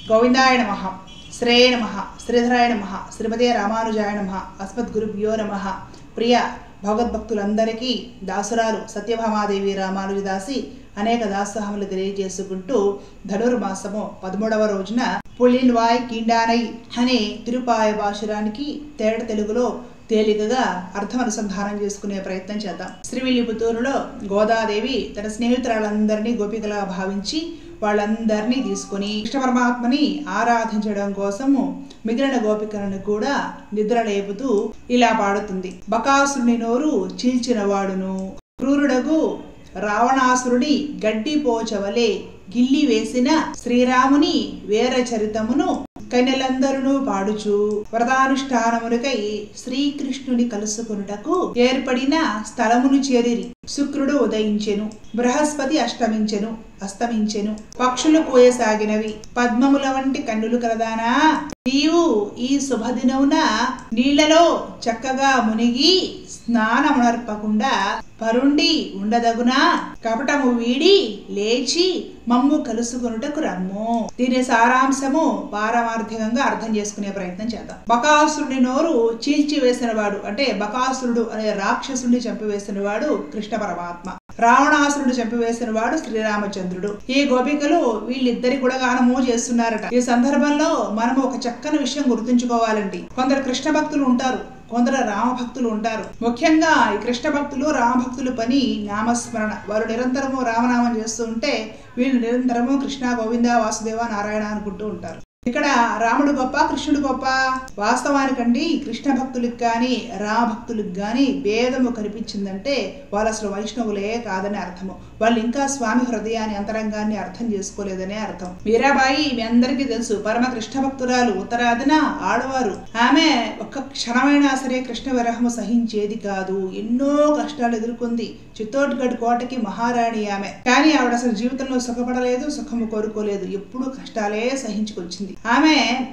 గోవిందాయ నమ శ్రేయ నమ శ్రీధరాయ నమ శ్రీమతే రామానుజాయ నమ అస్మద్గురుభ్యో నమ ప్రియ భగవద్భక్తులందరికీ దాసురాలు సత్యభామాదేవి రామానుజదాసి అనేక దాసోహములు తెలియజేసుకుంటూ ధనుర్మాసము పదమూడవ రోజున పులిన్వాయ్ కీండానై అనే తిరుపాయ భాషురానికి తేడ తెలుగులో తేలికగా అర్థం అనుసంధానం చేసుకునే ప్రయత్నం చేద్దాం శ్రీవిల్లిపుత్తూరులో గోదాదేవి తన స్నేహితురాలందరినీ గోపికలా భావించి వాళ్ళందరినీ తీసుకుని కృష్ణ పరమాత్మని ఆరాధించడం కోసము మిగిలిన గోపికలను కూడా నిద్ర లేపుతూ ఇలా పాడుతుంది బకాసురుని నోరు చీల్చిన వాడును క్రూరుడగు రావణాసురుడి గడ్డిపోచవలే గిల్లి వేసిన శ్రీరాముని వీర చరితమును కన్యలందరూ పాడుచు వ్రతానుష్ఠానములకై శ్రీకృష్ణుని కలుసుకొనుటకు ఏర్పడిన స్థలమును చేరిరి శుక్రుడు ఉదయించెను బృహస్పతి అష్టమించెను అస్తమించెను పక్షులు పోయసాగినవి పద్మముల వంటి కన్నులు కలదానా నీవు ఈ శుభదినమున నీళ్లలో చక్కగా మునిగి స్నానమునర్పకుండా పరుండి ఉండదగునా కపటము వీడి లేచి మమ్ము కలుసుకొనుటకు రమ్ము దీని సారాంశము పారమార్థికంగా అర్థం చేసుకునే ప్రయత్నం చేద్దాం బకాసురుడి నోరు చీల్చి వేసిన వాడు అంటే బకాసురుడు అనే రాక్షసుడిని చంపివేసిన వాడు కృష్ణ పరమాత్మ రావణాసురుడు చంపివేసిన వాడు శ్రీరామచంద్రుడు ఈ గోపికలు వీళ్ళిద్దరి గుణగానము చేస్తున్నారట ఈ సందర్భంలో మనము ఒక చక్కని విషయం గుర్తుంచుకోవాలండి కొందరు కృష్ణ భక్తులు ఉంటారు కొందరు రామభక్తులు ఉంటారు ముఖ్యంగా ఈ కృష్ణ భక్తులు రామభక్తులు పని నామస్మరణ వారు నిరంతరము రామనామం చేస్తూ ఉంటే వీళ్ళు నిరంతరము కృష్ణ గోవింద వాసుదేవ నారాయణ అనుకుంటూ ఉంటారు ఇక్కడ రాముడు గొప్ప కృష్ణుడు గొప్ప వాస్తవానికండి కృష్ణ భక్తులకు కానీ రామ భక్తులకు కానీ భేదము కనిపించిందంటే వాళ్ళు అసలు వైష్ణవులే కాదని అర్థము వాళ్ళు ఇంకా స్వామి హృదయాన్ని అంతరంగాన్ని అర్థం చేసుకోలేదనే అర్థం మీరాబాయి మీ అందరికీ తెలుసు పరమ కృష్ణ భక్తురాలు ఉత్తరాదిన ఆడవారు ఆమె ఒక్క క్షణమైనా సరే కృష్ణ విరహము సహించేది కాదు ఎన్నో కష్టాలు ఎదుర్కొంది చిత్తోడ్గఢ్ కోటకి మహారాణి ఆమె కానీ ఆవిడ అసలు జీవితంలో సుఖపడలేదు సుఖము కోరుకోలేదు ఎప్పుడూ కష్టాలే సహించుకొచ్చింది ఆమె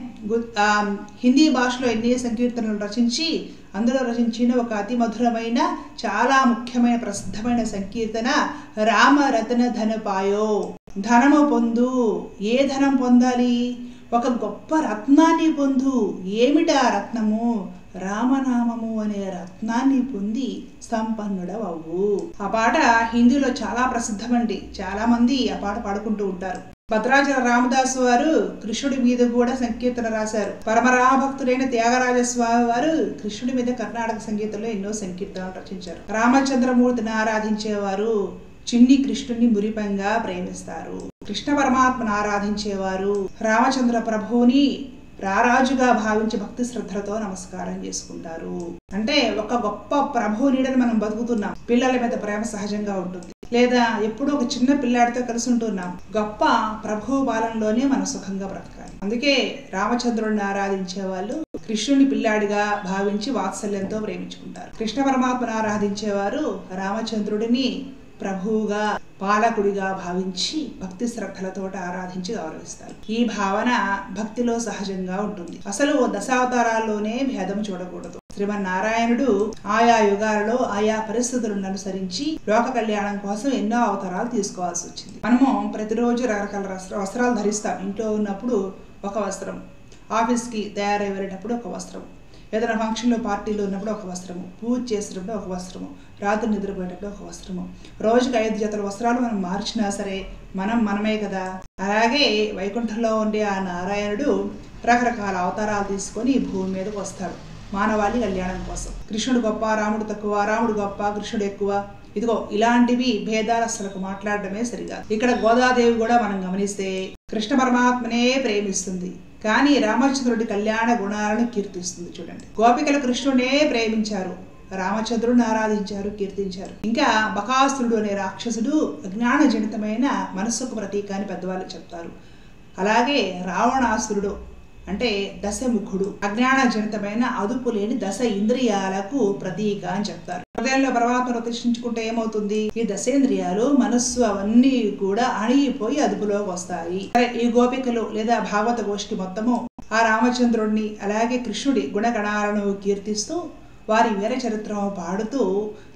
హిందీ భాషలో ఎన్ని సంకీర్తనలు రచించి అందులో రచించిన ఒక అతి మధురమైన చాలా ముఖ్యమైన ప్రసిద్ధమైన సంకీర్తన రామరత్న ధనపాయో ధనము పొందు ఏ ధనం పొందాలి ఒక గొప్ప రత్నాన్ని పొందు ఏమిటా రత్నము రామనామము అనే రత్నాన్ని పొంది సంపన్నుడవవు ఆ పాట హిందీలో చాలా ప్రసిద్ధమండి చాలా మంది ఆ పాట పాడుకుంటూ ఉంటారు భద్రాచల రామదాసు వారు కృష్ణుడి మీద కూడా సంకీర్తన రాశారు పరమరామ భక్తుడైన త్యాగరాజ స్వామి వారు కృష్ణుడి మీద కర్ణాటక సంగీతంలో ఎన్నో సంకీర్తనలు రచించారు రామచంద్రమూర్తిని ఆరాధించేవారు చిన్ని కృష్ణుని మురిపంగా ప్రేమిస్తారు కృష్ణ పరమాత్మను ఆరాధించేవారు రామచంద్ర ప్రభువుని రారాజుగా భావించి భక్తి శ్రద్ధలతో నమస్కారం చేసుకుంటారు అంటే ఒక గొప్ప ప్రభు నీడని మనం బతుకుతున్నాం పిల్లల మీద ప్రేమ సహజంగా ఉంటుంది లేదా ఎప్పుడూ ఒక చిన్న పిల్లాడితో కలిసి ఉంటున్నాం గొప్ప ప్రభు పాలనలోనే మనం సుఖంగా బ్రతకాలి అందుకే రామచంద్రుడిని ఆరాధించే వాళ్ళు కృష్ణుని పిల్లాడిగా భావించి వాత్సల్యంతో ప్రేమించుకుంటారు కృష్ణ పరమాత్మను ఆరాధించేవారు రామచంద్రుడిని ప్రభువుగా పాలకుడిగా భావించి భక్తి శ్రద్ధలతో ఆరాధించి గౌరవిస్తారు ఈ భావన భక్తిలో సహజంగా ఉంటుంది అసలు దశావతారాల్లోనే భేదం చూడకూడదు శ్రీమన్నారాయణుడు ఆయా యుగాలలో ఆయా పరిస్థితులను అనుసరించి లోక కళ్యాణం కోసం ఎన్నో అవతారాలు తీసుకోవాల్సి వచ్చింది మనము ప్రతిరోజు రకరకాల వస్త్రాలు ధరిస్తాం ఇంట్లో ఉన్నప్పుడు ఒక వస్త్రం ఆఫీస్కి తయారై వెళ్ళేటప్పుడు ఒక వస్త్రం ఏదైనా ఫంక్షన్లో పార్టీలో ఉన్నప్పుడు ఒక వస్త్రము పూజ చేసేటప్పుడు ఒక వస్త్రము రాత్రి నిద్రపోయేటప్పుడు ఒక వస్త్రము రోజుకి ఐదు జతల వస్త్రాలు మనం మార్చినా సరే మనం మనమే కదా అలాగే వైకుంఠంలో ఉండే ఆ నారాయణుడు రకరకాల అవతారాలు తీసుకొని భూమి మీదకి వస్తాడు మానవాళి కళ్యాణం కోసం కృష్ణుడు గొప్ప రాముడు తక్కువ రాముడు గొప్ప కృష్ణుడు ఎక్కువ ఇదిగో ఇలాంటివి భేదాలు అసలు మాట్లాడటమే సరిగా ఇక్కడ గోదాదేవి కూడా మనం గమనిస్తే కృష్ణ పరమాత్మనే ప్రేమిస్తుంది కానీ రామచంద్రుడి కళ్యాణ గుణాలను కీర్తిస్తుంది చూడండి గోపికలు కృష్ణుడే ప్రేమించారు రామచంద్రుడిని ఆరాధించారు కీర్తించారు ఇంకా బకాసురుడు అనే రాక్షసుడు అజ్ఞానజనితమైన మనస్సుకు ప్రతీక అని పెద్దవాళ్ళు చెప్తారు అలాగే రావణాసురుడు అంటే దశముఖుడు అజ్ఞానజనితమైన అదుపు లేని దశ ఇంద్రియాలకు ప్రతీక అని చెప్తారు హృదయంలో పరమాత్మ ప్రతిష్ఠించుకుంటే ఏమవుతుంది ఈ దశేంద్రియాలు మనస్సు అవన్నీ కూడా అణిగిపోయి అదుపులోకి వస్తాయి ఈ గోపికలు లేదా భాగవత గోష్ఠి మొత్తము ఆ రామచంద్రుడిని అలాగే కృష్ణుడి గుణగణాలను కీర్తిస్తూ వారి వీర చరిత్రము పాడుతూ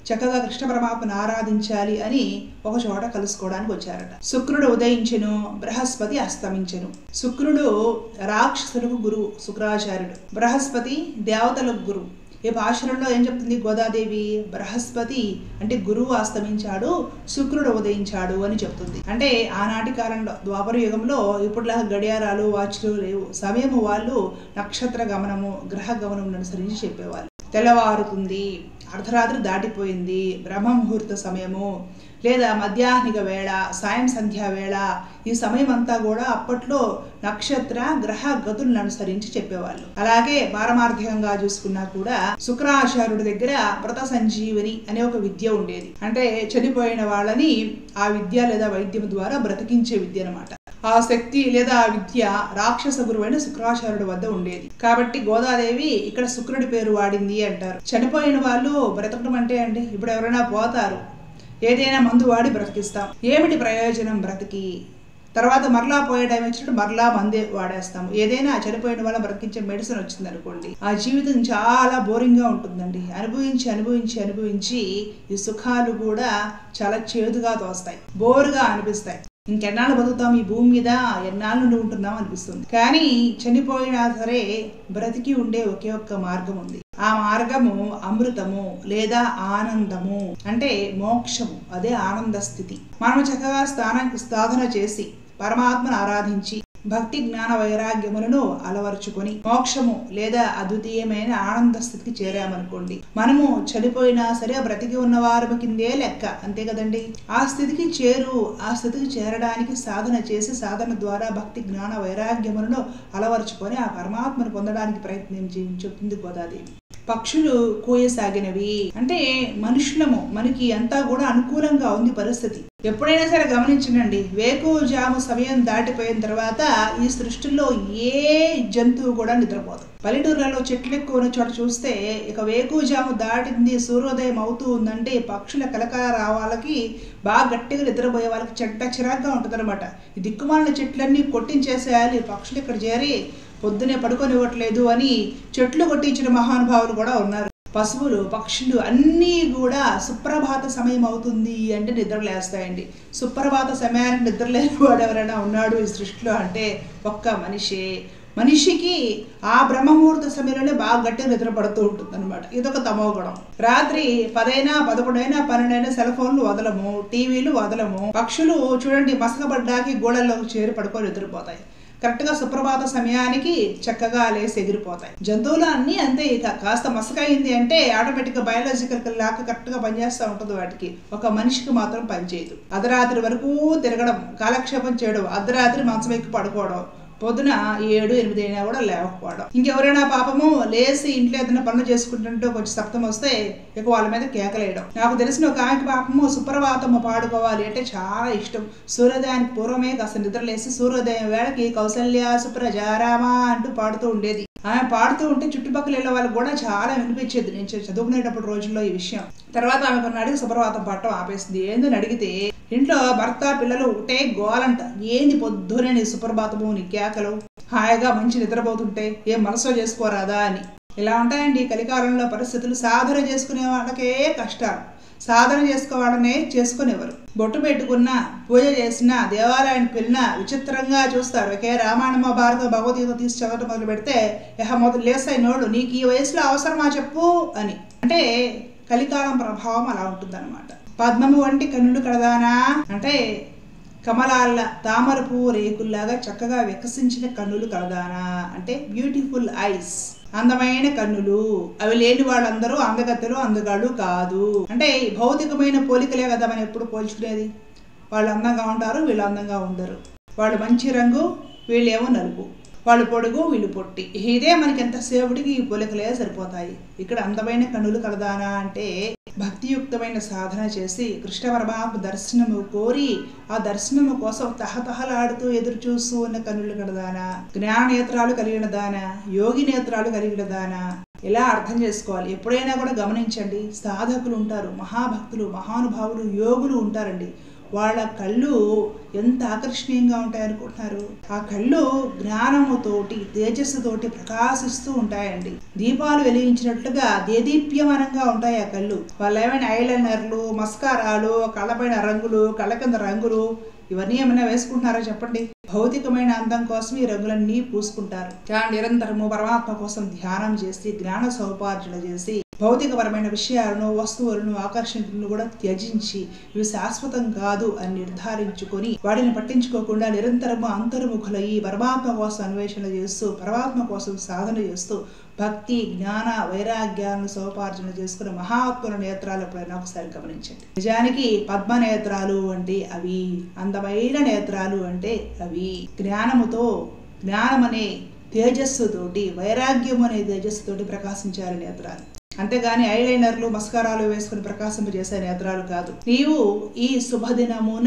చక్కగా కృష్ణ పరమాత్మను ఆరాధించాలి అని ఒక చోట కలుసుకోవడానికి వచ్చారట శుక్రుడు ఉదయించెను బృహస్పతి అస్తమించెను శుక్రుడు రాక్షసులకు గురువు శుక్రాచార్యుడు బృహస్పతి దేవతలకు గురువు ఈ భాషలలో ఏం చెప్తుంది గోదాదేవి బృహస్పతి అంటే గురువు అస్తమించాడు శుక్రుడు ఉదయించాడు అని చెప్తుంది అంటే ఆనాటి కాలంలో ద్వాపర యుగంలో ఇప్పుడులాగా గడియారాలు వాచ్లు లేవు సమయం వాళ్ళు నక్షత్ర గమనము గ్రహ గమనం అనుసరించి చెప్పేవాళ్ళు తెల్లవారుతుంది అర్ధరాత్రి దాటిపోయింది బ్రహ్మ ముహూర్త సమయము లేదా మధ్యాహ్నిక వేళ సాయం సంధ్యా వేళ ఈ సమయం అంతా కూడా అప్పట్లో నక్షత్ర గ్రహ గతులను అనుసరించి చెప్పేవాళ్ళు అలాగే పారమార్థికంగా చూసుకున్నా కూడా శుక్రాచార్యుడి దగ్గర వ్రత సంజీవని అనే ఒక విద్య ఉండేది అంటే చనిపోయిన వాళ్ళని ఆ విద్య లేదా వైద్యం ద్వారా బ్రతికించే విద్య అనమాట ఆ శక్తి లేదా ఆ విద్య రాక్షస గురువైన శుక్రాచార్యుడి వద్ద ఉండేది కాబట్టి గోదాదేవి ఇక్కడ శుక్రుడి పేరు వాడింది అంటారు చనిపోయిన వాళ్ళు బ్రతకడం అంటే అండి ఇప్పుడు ఎవరైనా పోతారు ఏదైనా మందు వాడి బ్రతికిస్తాం ఏమిటి ప్రయోజనం బ్రతికి తర్వాత మరలా పోయే టైం వచ్చినట్టు మరలా మందే వాడేస్తాము ఏదైనా చనిపోయిన వాళ్ళ బ్రతికించే మెడిసిన్ వచ్చింది అనుకోండి ఆ జీవితం చాలా బోరింగ్గా ఉంటుందండి అనుభవించి అనుభవించి అనుభవించి ఈ సుఖాలు కూడా చాలా చేదుగా తోస్తాయి బోరుగా అనిపిస్తాయి ఇంకెన్నాళ్ళు బతుకుతాం ఈ భూమి మీద ఎన్నాళ్ళ నుండి ఉంటున్నాం అనిపిస్తుంది కానీ చనిపోయినా సరే బ్రతికి ఉండే ఒకే ఒక్క మార్గం ఉంది ఆ మార్గము అమృతము లేదా ఆనందము అంటే మోక్షము అదే ఆనంద స్థితి మనం చక్కగా స్థాన సాధన చేసి పరమాత్మను ఆరాధించి భక్తి జ్ఞాన వైరాగ్యములను అలవర్చుకొని మోక్షము లేదా అద్వితీయమైన ఆనంద స్థితికి చేరామనుకోండి మనము చనిపోయినా సరే బ్రతికి ఉన్న వారి కిందే లెక్క అంతే కదండి ఆ స్థితికి చేరు ఆ స్థితికి చేరడానికి సాధన చేసి సాధన ద్వారా భక్తి జ్ఞాన వైరాగ్యములను అలవర్చుకొని ఆ పరమాత్మను పొందడానికి ప్రయత్నించి చెప్తుంది గోదాదేవి పక్షులు కోయసాగినవి అంటే మనుషులము మనకి అంతా కూడా అనుకూలంగా ఉంది పరిస్థితి ఎప్పుడైనా సరే గమనించండి వేకువజాము సమయం దాటిపోయిన తర్వాత ఈ సృష్టిలో ఏ జంతువు కూడా నిద్రపోదు పల్లెటూర్లలో చెట్లు ఎక్కువ ఉన్న చోట చూస్తే ఇక వేకువజాము దాటింది సూర్యోదయం అవుతూ ఉందంటే పక్షుల కలకల రావాలకి బాగా గట్టిగా నిద్రపోయే వాళ్ళకి చెడ్డ చిరాగ్గా ఉంటుంది ఈ దిక్కుమాలిన చెట్లన్నీ కొట్టించేసేయాలి పక్షులు ఇక్కడ చేరి పొద్దునే పడుకొనివ్వట్లేదు అని చెట్లు కొట్టించిన మహానుభావులు కూడా ఉన్నారు పశువులు పక్షులు అన్నీ కూడా సుప్రభాత సమయం అవుతుంది అంటే నిద్రలేస్తాయండి సుప్రభాత సమయానికి నిద్రలేని వాడు ఎవరైనా ఉన్నాడు ఈ సృష్టిలో అంటే ఒక్క మనిషి మనిషికి ఆ బ్రహ్మముహూర్త సమయంలోనే బాగా గట్టిగా నిద్ర పడుతూ ఉంటుంది అనమాట ఇదొక తమో గుణం రాత్రి పదైనా పదకొండైనా పన్నెండైనా సెల్ ఫోన్లు వదలము టీవీలు వదలము పక్షులు చూడండి మసకబడ్డాకి గోడల్లోకి చేరి పడుకొని నిద్రపోతాయి కరెక్ట్గా సుప్రభాత సమయానికి చక్కగా లేసి ఎగిరిపోతాయి జంతువులు అన్నీ అంతే ఇక కాస్త మసకైంది అంటే ఆటోమేటిక్గా బయాలజికల్ లాగా కరెక్ట్గా పనిచేస్తూ ఉంటుంది వాటికి ఒక మనిషికి మాత్రం పనిచేయదు అర్ధరాత్రి వరకు తిరగడం కాలక్షేపం చేయడం అర్ధరాత్రి మంచం ఎక్కి పడుకోవడం పొద్దున ఏడు ఎనిమిది అయినా కూడా లేకపోవడం ఇంకెవరైనా పాపము లేసి ఇంట్లో ఏదైనా పనులు చేసుకుంటుంటే కొంచెం సప్తం వస్తే ఇక వాళ్ళ మీద కేకలేయడం నాకు తెలిసిన ఒక ఆమెకి పాపము సుప్రభాతము పాడుకోవాలి అంటే చాలా ఇష్టం సూర్యోదయానికి పూర్వమే కాస్త నిద్రలేసి సూర్యోదయం వేళకి కౌసల్య సుప్రజారామ అంటూ పాడుతూ ఉండేది ఆమె పాడుతూ ఉంటే చుట్టుపక్కల వెళ్ళే వాళ్ళకి కూడా చాలా వినిపించేది నేను చ- చదువుకునేటప్పుడు రోజుల్లో ఈ విషయం తర్వాత ఆమె కొన్ని అడిగి సుప్రభాతం పాడటం ఆపేసింది ఏందని అడిగితే ఇంట్లో భర్త పిల్లలు ఒకటే గోలంట ఏంది పొద్దునే నీ సుప్రభాతము నీ కేకలు హాయిగా మంచి నిద్రపోతుంటే ఏం మనసులో చేసుకోరాదా అని ఇలా ఉంటాయండి ఈ కలికాలంలో పరిస్థితులు సాధన చేసుకునే వాళ్ళకే కష్టాలు సాధన చేసుకోవాలనే చేసుకునేవారు బొట్టు పెట్టుకున్నా పూజ చేసినా దేవాలయానికి వెళ్ళినా విచిత్రంగా చూస్తారు ఒకే రామాయణమ భారత భగవద్గీత తీసి చదవటం మొదలు పెడితే యహ మొదలు లేసాయి నోడు నీకు ఈ వయసులో అవసరమా చెప్పు అని అంటే కలికాలం ప్రభావం అలా ఉంటుందన్నమాట పద్మము వంటి కన్నులు కడదానా అంటే కమలాల తామర పువ్వు రేకుల్లాగా చక్కగా వికసించిన కన్నులు కలదానా అంటే బ్యూటిఫుల్ ఐస్ అందమైన కన్నులు అవి లేని వాళ్ళందరూ అందగత్తెలు అందగాళ్ళు కాదు అంటే ఈ భౌతికమైన పోలికలే కదా మనం ఎప్పుడు పోల్చుకునేది వాళ్ళు అందంగా ఉంటారు వీళ్ళు అందంగా ఉండరు వాళ్ళు మంచి రంగు వీళ్ళేమో నలుపు వాళ్ళు పొడుగు వీళ్ళు పొట్టి ఇదే మనకి ఎంతసేపటికి ఈ పోలికలే సరిపోతాయి ఇక్కడ అందమైన కన్నులు కలదానా అంటే భక్తియుక్తమైన సాధన చేసి కృష్ణ పరమాత్మ దర్శనము కోరి ఆ దర్శనము కోసం తహతహలాడుతూ ఎదురు చూస్తూ ఉన్న కన్నులు కలదానా జ్ఞాన నేత్రాలు కలిగిన దానా యోగి నేత్రాలు కలిగిన దానా ఇలా అర్థం చేసుకోవాలి ఎప్పుడైనా కూడా గమనించండి సాధకులు ఉంటారు మహాభక్తులు మహానుభావులు యోగులు ఉంటారండి వాళ్ళ కళ్ళు ఎంత ఆకర్షణీయంగా ఉంటాయనుకుంటున్నారు ఆ కళ్ళు జ్ఞానముతోటి తేజస్సుతోటి ప్రకాశిస్తూ ఉంటాయండి దీపాలు వెలిగించినట్లుగా దేదీప్యమానంగా ఉంటాయి ఆ కళ్ళు వాళ్ళు ఏమైనా ఐలైనర్లు మస్కారాలు కళ్ళపైన రంగులు కళ్ళ కింద రంగులు ఇవన్నీ ఏమైనా వేసుకుంటున్నారో చెప్పండి భౌతికమైన అందం కోసం ఈ రంగులన్నీ పూసుకుంటారు కానీ నిరంతరము పరమాత్మ కోసం ధ్యానం చేసి జ్ఞాన సౌపార్జన చేసి భౌతికపరమైన విషయాలను వస్తువులను ఆకర్షణలను కూడా త్యజించి ఇవి శాశ్వతం కాదు అని నిర్ధారించుకొని వాటిని పట్టించుకోకుండా నిరంతరము అంతర్ముఖులయ్యి పరమాత్మ కోసం అన్వేషణ చేస్తూ పరమాత్మ కోసం సాధన చేస్తూ భక్తి జ్ఞాన వైరాగ్యాలను సౌపార్జన చేసుకున్న మహాత్ముల నేత్రాలు ఎప్పుడైనా ఒకసారి గమనించండి నిజానికి పద్మ నేత్రాలు అంటే అవి అందమైన నేత్రాలు అంటే అవి జ్ఞానముతో జ్ఞానం అనే తేజస్సుతోటి వైరాగ్యం అనే తేజస్సుతోటి ప్రకాశించారు నేత్రాలు అంతేగాని ఐలైనర్లు మస్కారాలు వేసుకుని ప్రకాశింపజేసే నేత్రాలు కాదు నీవు ఈ శుభదినమున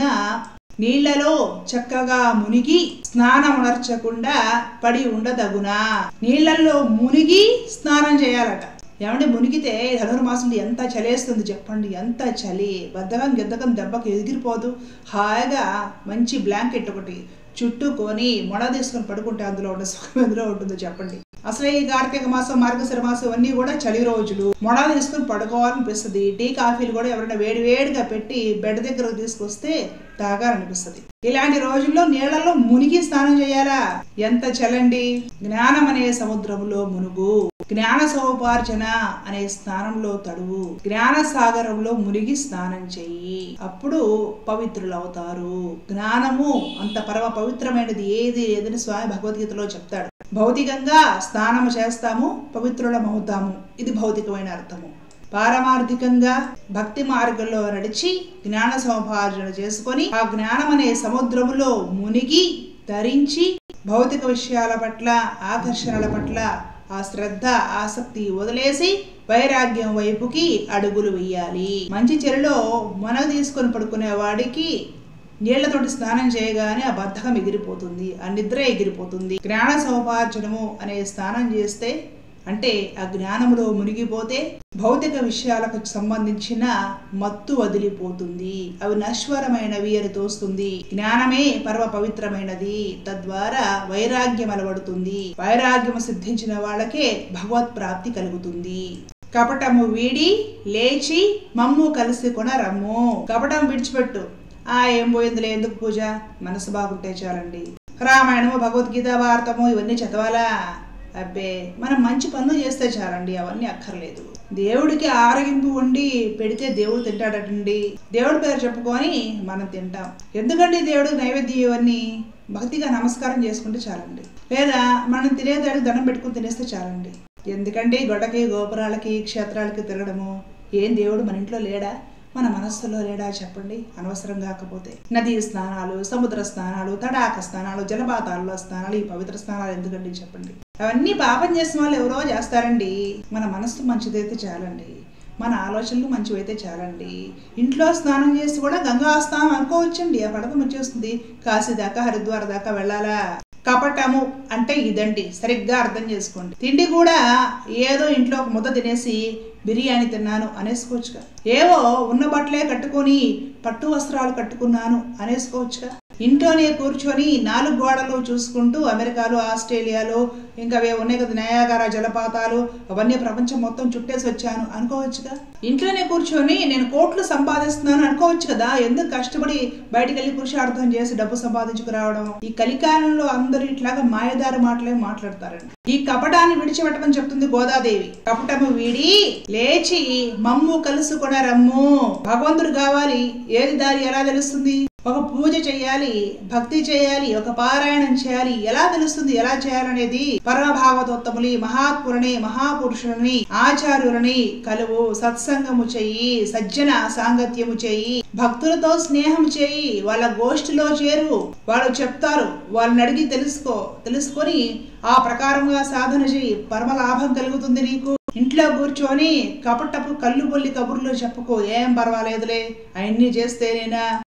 నీళ్లలో చక్కగా మునిగి స్నానమునర్చకుండా పడి ఉండదగునా నీళ్లలో మునిగి స్నానం చేయాలట ఏమంటే మునిగితే ధనుర్మాసంలో ఎంత చలేస్తుంది చెప్పండి ఎంత చలి బద్దకం గెద్దకం దెబ్బకి ఎగిరిపోదు హాయిగా మంచి బ్లాంకెట్ ఒకటి చుట్టుకొని మొడ తీసుకొని పడుకుంటే అందులో ఉన్న సుఖం ఎందులో ఉంటుందో చెప్పండి అసలే ఈ కార్తీక మాసం మార్గశిర మాసం అన్నీ కూడా చలి రోజులు మొడ తీసుకుని పడుకోవాలనిపిస్తుంది టీ కాఫీలు కూడా ఎవరైనా వేడి వేడిగా పెట్టి బెడ్ దగ్గరకు తీసుకొస్తే తాగాలనిపిస్తుంది ఇలాంటి రోజుల్లో నీళ్లలో మునిగి స్నానం చేయాలా ఎంత చలండి జ్ఞానం అనే సముద్రంలో మునుగు జ్ఞాన సౌపార్జన అనే స్నానంలో తడువు జ్ఞాన సాగరంలో మునిగి స్నానం చెయ్యి అప్పుడు పవిత్రులవుతారు జ్ఞానము అంత పరమ పవిత్రమైనది ఏది లేదని స్వామి భగవద్గీతలో చెప్తాడు భౌతికంగా స్నానము చేస్తాము పవిత్రులమవుతాము ఇది భౌతికమైన అర్థము పారమార్థికంగా భక్తి మార్గంలో నడిచి జ్ఞాన సముపార్జన చేసుకొని ఆ జ్ఞానం అనే సముద్రములో మునిగి ధరించి భౌతిక విషయాల పట్ల ఆకర్షణల పట్ల ఆ శ్రద్ధ ఆసక్తి వదిలేసి వైరాగ్యం వైపుకి అడుగులు వేయాలి మంచి చెరులో మన తీసుకొని పడుకునే వాడికి నీళ్లతోటి స్నానం చేయగానే ఆ బద్ధకం ఎగిరిపోతుంది ఆ నిద్ర ఎగిరిపోతుంది జ్ఞాన సౌపార్జనము అనే స్నానం చేస్తే అంటే ఆ జ్ఞానములో మునిగిపోతే భౌతిక విషయాలకు సంబంధించిన మత్తు వదిలిపోతుంది అవి నశ్వరమైనవి అని తోస్తుంది జ్ఞానమే పరమ పవిత్రమైనది తద్వారా వైరాగ్యం అలవడుతుంది వైరాగ్యం సిద్ధించిన వాళ్ళకే భగవత్ ప్రాప్తి కలుగుతుంది కపటము వీడి లేచి మమ్ము కలిసి కొన రమ్ము కపటం విడిచిపెట్టు ఆ ఏం పోయిందిలే ఎందుకు పూజ మనసు బాగుంటే చాలండి రామాయణము భగవద్గీత భారతము ఇవన్నీ చదవాలా అబ్బే మనం మంచి పనులు చేస్తే చాలండి అవన్నీ అక్కర్లేదు దేవుడికి ఆరగింపు వండి పెడితే దేవుడు తింటాడటండి దేవుడి పేరు చెప్పుకొని మనం తింటాం ఎందుకండి దేవుడికి నైవేద్యం ఇవన్నీ భక్తిగా నమస్కారం చేసుకుంటే చాలండి లేదా మనం తినేదానికి దండం పెట్టుకుని తినేస్తే చాలండి ఎందుకంటే గొడకి గోపురాలకి క్షేత్రాలకి తిరగడము ఏం దేవుడు మన ఇంట్లో లేడా మన మనస్సులో లేడా చెప్పండి అనవసరం కాకపోతే నదీ స్నానాలు సముద్ర స్నానాలు తడాక స్నానాలు జలపాతాల్లో స్నానాలు ఈ పవిత్ర స్నానాలు ఎందుకండి చెప్పండి అవన్నీ పాపం చేసిన వాళ్ళు ఎవరో చేస్తారండి మన మనస్సు మంచిదైతే చాలండి మన ఆలోచనలు మంచివైతే చాలండి ఇంట్లో స్నానం చేసి కూడా గంగా స్నానం అనుకోవచ్చండి ఆ పడకం వచ్చేస్తుంది కాశీ దాకా హరిద్వార్ దాకా వెళ్ళాలా కపటము అంటే ఇదండి సరిగ్గా అర్థం చేసుకోండి తిండి కూడా ఏదో ఇంట్లో ఒక ముద్ద తినేసి బిర్యానీ తిన్నాను అనేసుకోవచ్చుగా ఏవో ఉన్న బట్టలే కట్టుకొని పట్టు వస్త్రాలు కట్టుకున్నాను అనేసుకోవచ్చుగా ఇంట్లోనే కూర్చొని నాలుగు గోడలు చూసుకుంటూ అమెరికాలో ఆస్ట్రేలియాలో ఇంకా అవే ఉన్నాయి కదా నయాగార జలపాతాలు అవన్నీ ప్రపంచం మొత్తం చుట్టేసి వచ్చాను అనుకోవచ్చుగా ఇంట్లోనే కూర్చొని నేను కోట్లు సంపాదిస్తున్నాను అనుకోవచ్చు కదా ఎందుకు కష్టపడి బయటికి వెళ్ళి పురుషార్థం చేసి డబ్బు సంపాదించుకురావడం ఈ కలికాలంలో అందరూ ఇట్లాగా మాయదారి మాటలే మాట్లాడతారండి ఈ కపటాన్ని విడిచిపెట్టమని చెప్తుంది గోదాదేవి కపటము వీడి లేచి మమ్ము కలుసుకొన రమ్ము భగవంతుడు కావాలి ఏది దారి ఎలా తెలుస్తుంది ఒక పూజ చేయాలి భక్తి చేయాలి ఒక పారాయణం చేయాలి ఎలా తెలుస్తుంది ఎలా చేయాలనేది పరమభాగవతోత్తములి మహాత్ములని మహాపురుషులని ఆచార్యులని కలువు సత్సంగము చెయ్యి సజ్జన సాంగత్యము చెయ్యి భక్తులతో స్నేహం చేయి వాళ్ళ గోష్ఠిలో చేరు వాళ్ళు చెప్తారు వాళ్ళని అడిగి తెలుసుకో తెలుసుకొని ఆ ప్రకారంగా సాధన చెయ్యి పరమ లాభం కలుగుతుంది నీకు ఇంట్లో కూర్చొని కపటపు కళ్ళు బొల్లి కబుర్లు చెప్పుకో ఏం పర్వాలేదులే అవన్నీ చేస్తేనేనా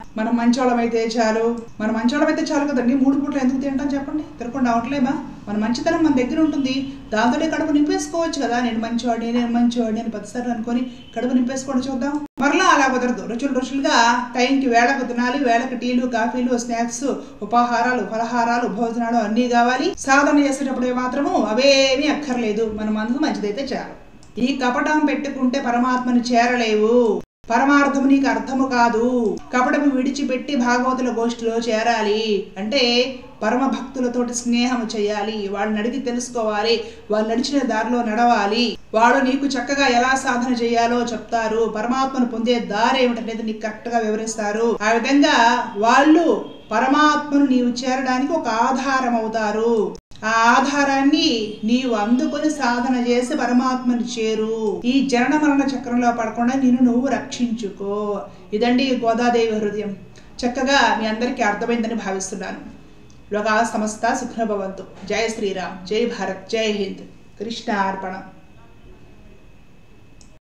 మనం మంచోళమైతే చాలు మనం మంచోళమైతే చాలు కదండి మూడు పూటలు ఎందుకు తింటాం చెప్పండి తినకుండా అవట్లేమా మన మంచితనం మన దగ్గర ఉంటుంది దాంతోనే కడుపు నింపేసుకోవచ్చు కదా నేను మంచివాడిని నేను మంచివాడిని అని పదిసార్లు అనుకొని కడుపు నింపేసుకోండి చూద్దాం మరలా అలా కుదరదు రుచులు రుచులుగా టైంకి వేళకు తినాలి వేళకు టీలు కాఫీలు స్నాక్స్ ఉపాహారాలు ఫలహారాలు భోజనాలు అన్నీ కావాలి సాధన చేసేటప్పుడు మాత్రము అవేమీ అక్కర్లేదు మన మనసు మంచిదైతే చాలు ఈ కపటం పెట్టుకుంటే పరమాత్మను చేరలేవు పరమార్థము నీకు అర్థము కాదు కపటము విడిచిపెట్టి భాగవతుల గోష్ఠిలో చేరాలి అంటే పరమ భక్తులతోటి స్నేహము చేయాలి వాళ్ళని అడిగి తెలుసుకోవాలి వాళ్ళు నడిచిన దారిలో నడవాలి వాడు నీకు చక్కగా ఎలా సాధన చేయాలో చెప్తారు పరమాత్మను పొందే దారి ఏమిటనేది నీకు కరెక్ట్గా వివరిస్తారు ఆ విధంగా వాళ్ళు పరమాత్మను నీవు చేరడానికి ఒక ఆధారం అవుతారు ఆ ఆధారాన్ని నీవు అందుకొని సాధన చేసి పరమాత్మని చేరు ఈ జనన మరణ చక్రంలో పడకుండా నిన్ను నువ్వు రక్షించుకో ఇదండి గోదాదేవి హృదయం చక్కగా మీ అందరికీ అర్థమైందని భావిస్తున్నాను లోకా సమస్త సుఖభవంతు జయ శ్రీరామ్ జై భారత్ జై హింద్ కృష్ణ అర్పణ